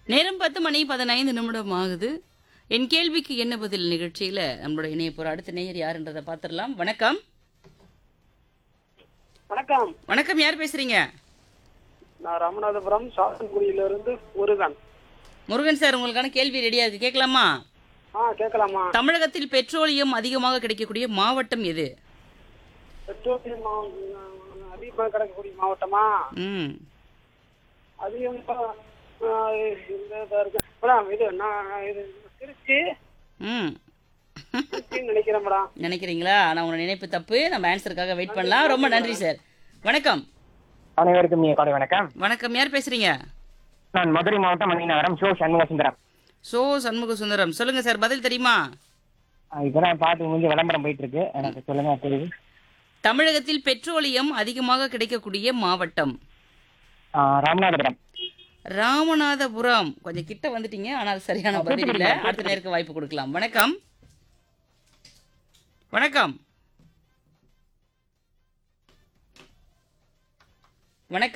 நேரம் பத்து மணி பதினைந்து நிமிடம் ஆகுது என் கேள்விக்கு என்ன பதில் நிகழ்ச்சியில நம்மளோட இணைய போற அடுத்த நேயர் யாருன்றதை பார்த்துடலாம் வணக்கம் வணக்கம் வணக்கம் யார் பேசுறீங்க நான் ராமநாதபுரம் சாத்தன்குடியில இருந்து முருகன் முருகன் சார் உங்களுக்கான கேள்வி ரெடியா இருக்கு கேட்கலாமா ஆ கேட்கலாமா தமிழகத்தில் பெட்ரோலியம் அதிகமாக கிடைக்கக்கூடிய மாவட்டம் எது பெட்ரோலியம் மா- அதிகமாக கிடைக்கக்கூடிய மாவட்டமா ம் அதிகமா ஆ, இந்த இதா இருக்கு மேடம் இது நான் இது திருச்சி ம் திருச்சின்னு நினைக்கிறேன் மேடம் நினைக்கிறீங்களா நான் உங்களோட நினைப்பு தப்பு நம்ம ஆன்சருக்காக வெயிட் பண்ணலாம் ரொம்ப நன்றி சார் வணக்கம் அனைவருக்கும் இனிய காலை வணக்கம் வணக்கம் யார் பேசுறீங்க நான் மதுரை மாவட்டம் மணிநகரம் ஷோ சண்முக சுந்தரம் சோ சண்முக சுந்தரம் சொல்லுங்க சார் பதில் தெரியுமா ஆஹ் இப்பதான் பார்த்து முடிஞ்சு விளம்பரம் போயிட்டு இருக்கு எனக்கு சொல்லுங்க தெரியுது தமிழகத்தில் பெட்ரோலியம் அதிகமாக கிடைக்கக்கூடிய மாவட்டம் ஆஹ் ராமநாதபுரம் ராமநாதபுரம் கொஞ்சம் கிட்ட வந்துட்டீங்க ஆனால் சரியான பதில் இல்ல அடுத்த நேருக்கு வாய்ப்பு கொடுக்கலாம் வணக்கம் வணக்கம்